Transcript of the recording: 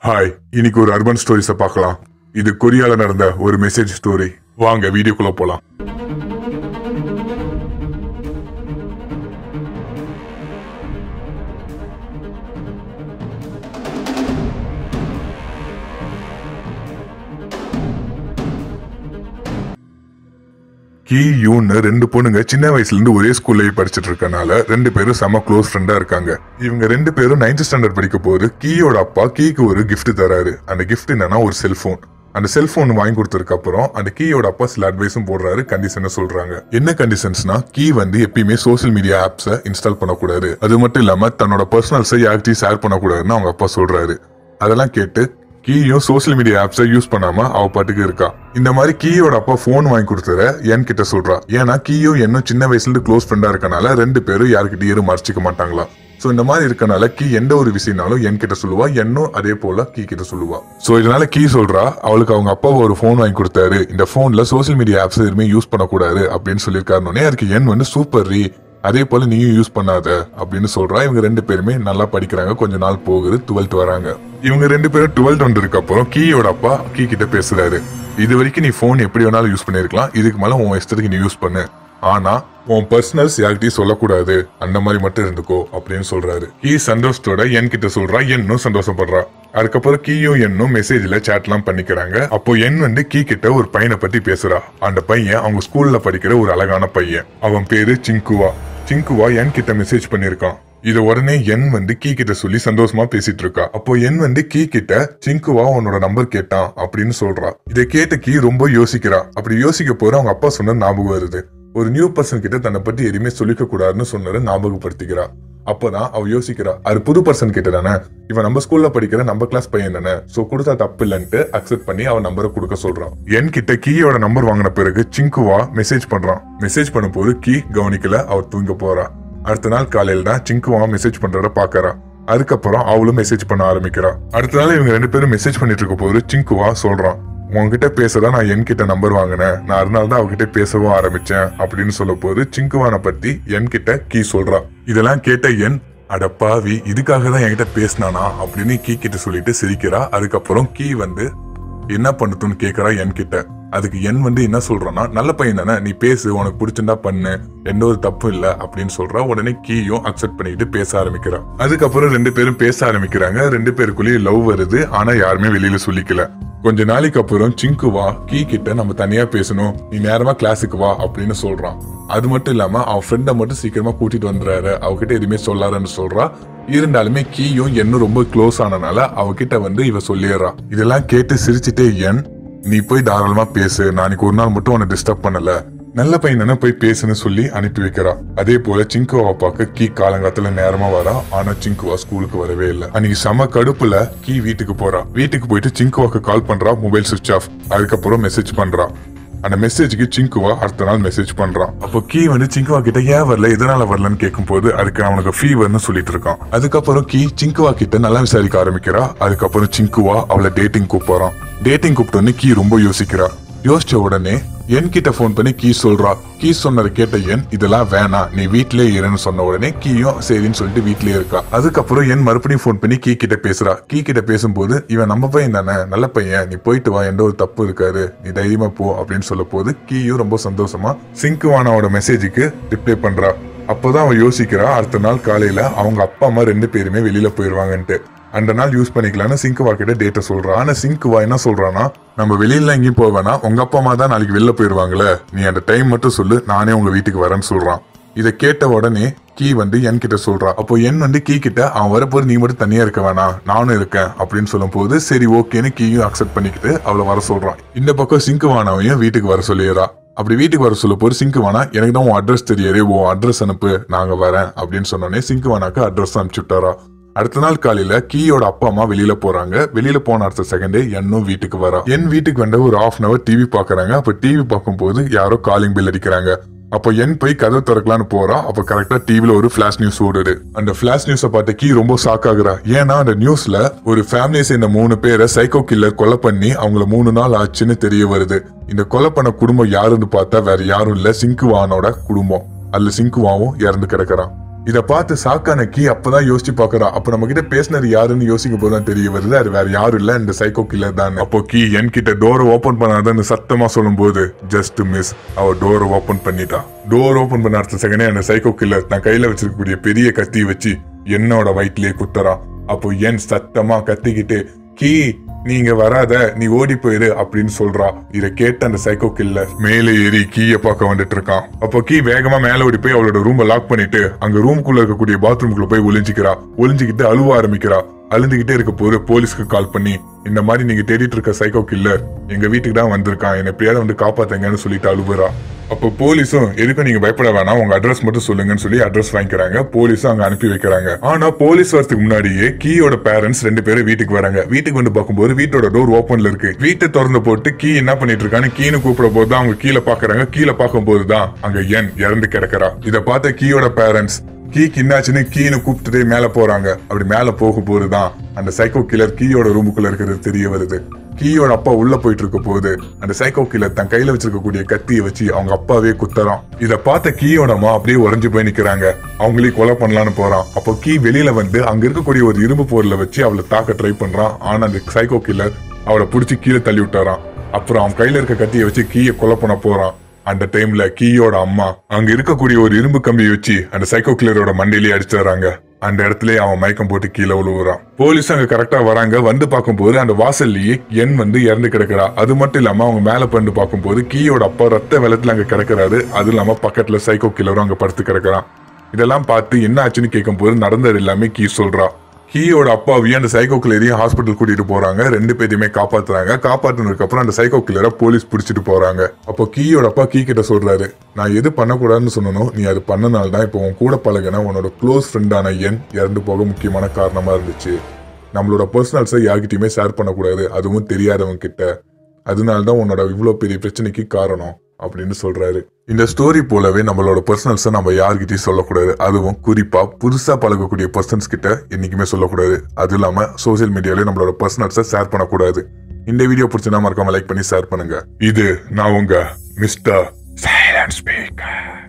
hi இன்னைக்கு ஒரு urban stories பார்க்கலாம் இது கொரியால நடந்த ஒரு மெசேஜ் ஸ்டோரி வாங்க வீடியோக்குள்ள போலாம் கி யூன்னு ரெண்டு பொண்ணுங்க சின்ன வயசுல இருந்து ஒரே ஸ்கூல்ல படிச்சிட்டு இருக்கனால ரெண்டு பேரும் செம க்ளோஸ் ஃப்ரெண்டா இருக்காங்க இவங்க ரெண்டு பேரும் நைன்த் ஸ்டாண்டர்ட் படிக்க போது கீயோட அப்பா கீக்கு ஒரு gift தராரு அந்த gift என்னன்னா ஒரு செல்போன் அந்த செல்போன் வாங்கி கொடுத்ததுக்கு அப்புறம் அந்த கீயோட அப்பா சில அட்வைஸும் போடுறாரு கண்டிஷனை சொல்றாங்க என்ன கண்டிஷன்ஸ்னா கீ வந்து எப்பயுமே சோஷியல் மீடியா ஆப்ஸை இன்ஸ்டால் பண்ணக்கூடாது அது மட்டும் இல்லாம தன்னோட பர்சனல்ஸை யார்கிட்டயும் ஷேர் பண்ணக்கூடாதுன்னு அவங்க அப்பா சொல்றாரு அதெல்லாம் கேட்டு கீயும் சோஷியல் மீடியா ஆப்ஸை யூஸ் பண்ணாம அவ பாட்டுக்கு இருக்கா இந்த மாதிரி கீயோட அப்பா போன் வாங்கி கொடுத்தத என் கிட்ட சொல்றா ஏன்னா கீயும் இன்னும் சின்ன வயசுல இருந்து க்ளோஸ் ஃப்ரெண்டா இருக்கனால ரெண்டு பேரும் யாருக்கிட்டயும் மறைச்சிக்க மாட்டாங்களா சோ இந்த மாதிரி இருக்கனால கீ எந்த ஒரு விஷயம்னாலும் என் கிட்ட சொல்லுவா என்னும் அதே போல கீ கிட்ட சொல்லுவா சோ இதனால கீ சொல்றா அவளுக்கு அவங்க அப்பா ஒரு போன் வாங்கி கொடுத்தாரு இந்த போன்ல சோஷியல் மீடியா ஆப்ஸ் எதுவுமே யூஸ் பண்ணக்கூடாது அப்படின்னு சொல்லியிருக்காருனே அதுக்கு என் வந்து சூப்பர் ரீ அதே போல நீயும் யூஸ் பண்ணாத அப்படின்னு சொல்றா இவங்க ரெண்டு பேருமே நல்லா படிக்கிறாங்க கொஞ்ச நாள் போகுது டுவெல்த் வராங்க இவங்க ரெண்டு பேரும் டுவெல்த் வந்ததுக்கு அப்புறம் கீயோட அப்பா கீ கிட்ட பேசுறாரு இது வரைக்கும் நீ போன் எப்படி வேணாலும் யூஸ் பண்ணிருக்கலாம் இதுக்கு மேல உன் இஷ்டத்துக்கு நீ யூஸ் பண்ணு ஆனா உன் பர்சனல்ஸ் யார்கிட்டயும் சொல்லக்கூடாது அந்த மாதிரி மட்டும் இருந்துக்கோ அப்படின்னு சொல்றாரு கீ சந்தோஷத்தோட என் கிட்ட சொல்றா என்னும் சந்தோஷப்படுறா அதுக்கப்புறம் கீயும் என்னும் மெசேஜ்ல சேட்லாம் பண்ணிக்கிறாங்க அப்போ என் வந்து கீ கிட்ட ஒரு பையனை பத்தி பேசுறா அந்த பையன் அவங்க ஸ்கூல்ல படிக்கிற ஒரு அழகான பையன் அவன் பேரு சிங்குவா சிங்குவா என் கிட்ட மெசேஜ் பண்ணிருக்கான் இத உடனே என் வந்து கீ கிட்ட சொல்லி சந்தோஷமா பேசிட்டு இருக்கா அப்போ என் வந்து கீ கிட்ட சிங்குவா உன்னோட நம்பர் கேட்டான் அப்படின்னு சொல்றா இதை கேட்ட கீ ரொம்ப யோசிக்கிறா அப்படி யோசிக்க போற அவங்க அப்பா சொன்ன ஞாபகம் வருது ஒரு நியூ பர்சன் கிட்ட தன்னை பத்தி எதுவுமே சொல்லிக்க கூடாதுன்னு சொன்னதை ஞாபகப்படுத்திக்கிறா அப்பதான் அவ யோசிக்கிறா அது புது பர்சன் கிட்ட தானே இவன் நம்ம ஸ்கூல்ல படிக்கிற நம்ம கிளாஸ் பையன் தானே சோ கொடுத்தா தப்பு இல்லன்ட்டு அக்செப்ட் பண்ணி அவன் நம்பரை கொடுக்க சொல்றான் என் கிட்ட கீயோட நம்பர் வாங்கின பிறகு சிங்குவா மெசேஜ் பண்றான் மெசேஜ் பண்ணும்போது கீ கவனிக்கல அவர் தூங்க போறா அடுத்த நாள் காலையில தான் சிங்குவா மெசேஜ் பண்றத பாக்குறா அதுக்கப்புறம் அவளும் மெசேஜ் பண்ண ஆரம்பிக்கிறா அடுத்த நாள் இவங்க ரெண்டு பேரும் மெசேஜ் பண்ணிட்டு இருக்க போது சிங்குவா சொல்றான் உன்கிட்ட பேசதான் நான் என்கிட்ட நம்பர் வாங்கினேன் நான் அதனால தான் அவகிட்ட பேசவும் ஆரம்பிச்சேன் அப்படின்னு சொல்ல போது சிங்குவானை பத்தி என்கிட்ட கீ சொல்றா இதெல்லாம் கேட்ட என் அட பாவி இதுக்காக தான் என்கிட்ட பேசினானா அப்படின்னு கீ கிட்ட சொல்லிட்டு சிரிக்கிறா அதுக்கப்புறம் கீ வந்து என்ன பண்ணுதுன்னு கேக்குறா என் கிட்ட அதுக்கு என் வந்து என்ன சொல்றான்னா நல்ல பையன் தானே நீ பேசு உனக்கு பிடிச்சிருந்தா பண்ணு எந்த ஒரு தப்பும் இல்ல அப்படின்னு சொல்றா உடனே கீயும் அக்செப்ட் பண்ணிட்டு பேச ஆரம்பிக்கிறா அதுக்கப்புறம் ரெண்டு பேரும் பேச ஆரம்பிக்கிறாங்க ரெண்டு பேருக்குள்ளேயும் லவ் வருது ஆனா யாருமே வெளியில சொல்லிக்கல கொஞ்ச நாளைக்கு அப்புறம் சிங்கு வா கீ கிட்ட நம்ம தனியா பேசணும் நீ நேரமா கிளாஸுக்கு வா அப்படின்னு சொல்றான் அது மட்டும் இல்லாம அவன் ஃப்ரெண்டை மட்டும் சீக்கிரமா கூட்டிட்டு வந்துறாரு அவகிட்ட எதுவுமே சொல்லாருன்னு சொல்றா இருந்தாலுமே கீயும் என்னும் ரொம்ப க்ளோஸ் ஆனனால அவகிட்ட வந்து இவ சொல்லிடுறா இதெல்லாம் கேட்டு சிரிச்சுட்டே என் நீ போய் தாராளமா பேசு நாளைக்கு ஒரு நாள் மட்டும் உன்னை டிஸ்டர்ப் பண்ணல நல்ல பையன் தானே போய் பேசுன்னு சொல்லி அனுப்பி வைக்கிறா அதே போல சிங்குவா பார்க்க கீ காலங்காத்துல நேரமா வரா ஆனா சிங்குவா ஸ்கூலுக்கு வரவே இல்லை அன்னைக்கு செம கடுப்புல கீ வீட்டுக்கு போறா வீட்டுக்கு போயிட்டு சிங்குவாக்கு கால் பண்றா மொபைல் சுவிச் ஆஃப் அதுக்கப்புறம் மெசேஜ் பண்றா அந்த மெசேஜ்க்கு சிங்குவா அடுத்த நாள் மெசேஜ் பண்றான் அப்போ கீ வந்து சிங்குவா கிட்ட ஏன் வரல எதனால வரலன்னு கேட்கும்போது அதுக்கு அவனுக்கு ஃபீவர்னு சொல்லிட்டு இருக்கான் அதுக்கப்புறம் கீ சிங்குவா கிட்ட நல்லா விசாரிக்க ஆரம்பிக்கிறா அதுக்கப்புறம் சிங்குவா அவளை டேட்டிங் கூப்பிடுறான் டேட்டிங் கூப்பிட்டோன்னு கீ ரொம்ப யோசிக்கிறா யோசிச்ச உடனே என் கிட்ட போன் பண்ணி கீ சொல்றா கீ சொன்னதை கேட்ட என் இதெல்லாம் வேணாம் நீ வீட்லயே இருன்னு சொன்ன உடனே கீயும் சரின்னு சொல்லிட்டு வீட்லயே இருக்கா அதுக்கப்புறம் என் மறுபடியும் போன் பண்ணி கீ கிட்ட பேசுறா கீ கிட்ட பேசும்போது இவன் நம்ம பையன் தானே நல்ல பையன் நீ போயிட்டு வா எந்த ஒரு தப்பு இருக்காரு நீ தைரியமா போ அப்படின்னு சொல்ல போது கீயும் ரொம்ப சந்தோஷமா சிங்குவானாவோட மெசேஜுக்கு ரிப்ளை பண்றா அப்போதான் அவன் யோசிக்கிறா அடுத்த நாள் காலையில அவங்க அப்பா அம்மா ரெண்டு பேருமே வெளியில போயிருவாங்கன்ட்டு அந்த நாள் யூஸ் பண்ணிக்கலாம்னு சிங்குவா கிட்ட டேட்டை சொல்றான் ஆனா சிங்குவா என்ன சொல்றான்னா நம்ம வெளியில எங்கேயும் போவேனா உங்க அப்பா அம்மா தான் நாளைக்கு வெளில போயிருவாங்களே நீ அந்த டைம் மட்டும் சொல்லு நானே உங்க வீட்டுக்கு வரேன்னு சொல்றான் இதை கேட்ட உடனே கீ வந்து என் கிட்ட சொல்றா அப்போ என் வந்து கீ கிட்ட அவன் வரப்போது நீ மட்டும் தனியா இருக்க வேணாம் நானும் இருக்கேன் அப்படின்னு சொல்லும் போது சரி ஓகேன்னு கீயும் அக்செப்ட் பண்ணிக்கிட்டு அவளை வர சொல்றான் இந்த பக்கம் சிங்குவானாவையும் வீட்டுக்கு வர சொல்லிடுறா அப்படி வீட்டுக்கு வர சொல்ல போது சிங்குவானா எனக்கு தான் உன் அட்ரஸ் தெரியாது உன் அட்ரஸ் அனுப்பு நாங்க வரேன் அப்படின்னு சொன்னோடனே சிங்குவானாக்கு அட்ரஸ் அனுப்பிச்சு விட்டாரா அடுத்த நாள் காலையில கீயோட அப்பா அம்மா வெளியில போறாங்க வெளியில போன அடுத்த செகண்டே என்னும் வீட்டுக்கு வரா என் வீட்டுக்கு வந்து ஒரு ஹாஃப் அன் அவர் டிவி பாக்குறாங்க அப்ப டிவி பார்க்கும்போது யாரோ காலிங் பில் அடிக்கிறாங்க அப்போ என் போய் கதை திறக்கலான்னு போறா அப்ப கரெக்டா டிவில ஒரு பிளாஷ் நியூஸ் ஓடுது அந்த பிளாஷ் நியூஸ பார்த்த கீ ரொம்ப ஷாக் ஆகுறா ஏன்னா அந்த நியூஸ்ல ஒரு ஃபேமிலியை சேர்ந்த மூணு பேரை சைக்கோ கில்லர் கொலை பண்ணி அவங்கள மூணு நாள் ஆச்சுன்னு தெரிய வருது இந்த கொலை பண்ண குடும்பம் யாருன்னு பார்த்தா வேற யாரும் இல்ல சிங்குவானோட குடும்பம் அதுல சிங்குவாவும் இறந்து கிடக்குறான் இத பார்த்து சாக்கான கீ அப்பதான் யோசிச்சு பாக்குறா அப்ப நம்ம கிட்ட பேசினது யாருன்னு யோசிக்கும் போதுதான் தெரிய வருது அது வேற யாரும் இல்ல இந்த சைக்கோ கில்லர் தான் அப்போ கீ என் கிட்ட டோரை ஓபன் பண்ணாதன்னு சத்தமா சொல்லும் போது ஜஸ்ட் மிஸ் அவ டோரை ஓபன் பண்ணிட்டா டோர் ஓபன் பண்ண அடுத்த செகண்டே அந்த சைக்கோ கில்லர் நான் கையில வச்சிருக்கக்கூடிய பெரிய கத்தி வச்சு என்னோட வயிற்றுலயே குத்துறான் அப்போ என் சத்தமா கத்திக்கிட்டு கீ நீங்க வராத நீ ஓடி போயிரு அப்படின்னு சொல்றா இத கேட்ட அந்த சைக்கோ கில்லர் மேலே ஏறி கீய பார்க்க வந்துட்டு இருக்கான் அப்போ கீ வேகமா மேல ஓடி போய் அவளோட ரூமை லாக் பண்ணிட்டு அங்க ரூம்குள்ள இருக்கக்கூடிய பாத்ரூம்குள்ள போய் ஒளிஞ்சிக்கிறா ஒளிஞ்சுக்கிட்டு அழுவ ஆரம்பிக்கிறா அழுந்துகிட்டே இருக்க போது போலீஸ்க்கு கால் பண்ணி இந்த மாதிரி நீங்க தேடிட்டு இருக்க சைக்கோ கில்லர் எங்க வீட்டுக்கு தான் வந்திருக்கான் என்னை எப்படியாவது வந்து காப்பாத்துங்கன்னு சொல்லிட்டு அழுவுறா அப்போ போலீஸும் எதுக்கும் நீங்க பயப்பட வேணாம் உங்க அட்ரஸ் மட்டும் சொல்லுங்கன்னு சொல்லி அட்ரஸ் வாங்கிக்கிறாங்க போலீஸும் அங்க அனுப்பி வைக்கிறாங்க ஆனா போலீஸ் வரதுக்கு முன்னாடியே கீயோட பேரண்ட்ஸ் ரெண்டு பேரும் வீட்டுக்கு வராங்க வீட்டுக்கு வந்து பார்க்கும்போது வீட்டோட டோர் ஓப்பன்ல இருக்கு வீட்டை திறந்து போட்டு கீ என்ன பண்ணிட்டு இருக்கான்னு கீனு கூப்பிட போது தான் அவங்க கீழே பாக்குறாங்க கீழே பார்க்கும்போது தான் அங்க என் இறந்து கிடக்குறா இத பார்த்த கீயோட பேரண்ட்ஸ் கீக்கு என்னாச்சுன்னு கீனு கூப்பிட்டுட்டே மேல போறாங்க அப்படி மேல போகும்போது தான் அந்த சைக்கோ கில்லர் கீயோட ரூமுக்குள்ள இருக்கிறது தெரிய வருது கீயோட அப்பா உள்ள போயிட்டு இருக்க போது அந்த சைக்கோ கில்லர் தன் கையில வச்சிருக்கக்கூடிய கத்தியை வச்சு அவங்க அப்பாவே குத்தறான் இத பார்த்த கீயோட அம்மா அப்படியே உறைஞ்சு போய் நிக்கிறாங்க அவங்களே கொலை பண்ணலாம்னு போறான் அப்போ கீ வெளியில வந்து அங்க இருக்கக்கூடிய ஒரு இரும்பு பொருளை வச்சு அவளை தாக்க ட்ரை பண்றான் ஆனா அந்த சைக்கோ கில்லர் அவளை பிடிச்சி கீழே தள்ளி விட்டாரான் அப்புறம் அவன் கையில இருக்க கத்தியை வச்சு கீயை கொலை பண்ண போறான் அந்த டைம்ல கீயோட அம்மா அங்க இருக்கக்கூடிய ஒரு இரும்பு கம்பியை வச்சு அந்த சைக்கோ கில்லரோட மண்டையிலேயே அடிச்சிடறாங்க அந்த இடத்துல அவன் மயக்கம் போட்டு கீழே விழுவுறான் போலீஸ் அங்க கரெக்டா வராங்க வந்து பார்க்கும்போது அந்த வாசல்லையே எண் வந்து இறந்து கிடக்குறா அது மட்டும் இல்லாம அவங்க மேல பண்ணி பார்க்கும்போது கீயோட அப்பா ரத்த வெள்ளத்துல அங்க கிடக்குறாரு அது இல்லாம பக்கத்துல சைக்கோ கில்லரும் அங்க படுத்து கிடக்குறான் இதெல்லாம் பார்த்து என்ன ஆச்சுன்னு கேட்கும்போது நடந்தது எல்லாமே கீ சொல்றா கீயோட அப்பாவையும் அந்த சைக்கோ கிளரையும் ஹாஸ்பிட்டல் கூட்டிட்டு போறாங்க ரெண்டு பேரையுமே காப்பாத்துறாங்க காப்பாத்துனதுக்கு அப்புறம் அந்த சைக்கோ கிளரை போலீஸ் பிடிச்சிட்டு போறாங்க அப்போ கீயோட அப்பா கீ கிட்ட சொல்றாரு நான் எது பண்ணக்கூடாதுன்னு சொன்னனோ நீ அது பண்ணனால தான் இப்போ உன் கூட பழகின உன்னோட க்ளோஸ் ஃப்ரெண்டான என் இறந்து போக முக்கியமான காரணமா இருந்துச்சு நம்மளோட பர்சனல்ஸை யார்கிட்டயுமே ஷேர் பண்ணக்கூடாது அதுவும் தெரியாதவங்க கிட்ட அதனால தான் உன்னோட இவ்வளோ பெரிய பிரச்சனைக்கு காரணம் அப்படின்னு சொல்றாரு இந்த ஸ்டோரி போலவே நம்மளோட பர்சனல்ஸை நம்ம யார்கிட்டயும் சொல்லக்கூடாது அதுவும் குறிப்பா புதுசா பழகக்கூடிய பர்சன்ஸ் கிட்ட என்னைக்குமே சொல்லக்கூடாது அது இல்லாம சோசியல் மீடியால நம்மளோட பர்சனல்ஸை ஷேர் பண்ணக்கூடாது இந்த வீடியோ பிடிச்சா மறக்காம லைக் பண்ணி ஷேர் பண்ணுங்க இது நான் உங்க மிஸ்டர் சைலண்ட் ஸ்பீக்கர்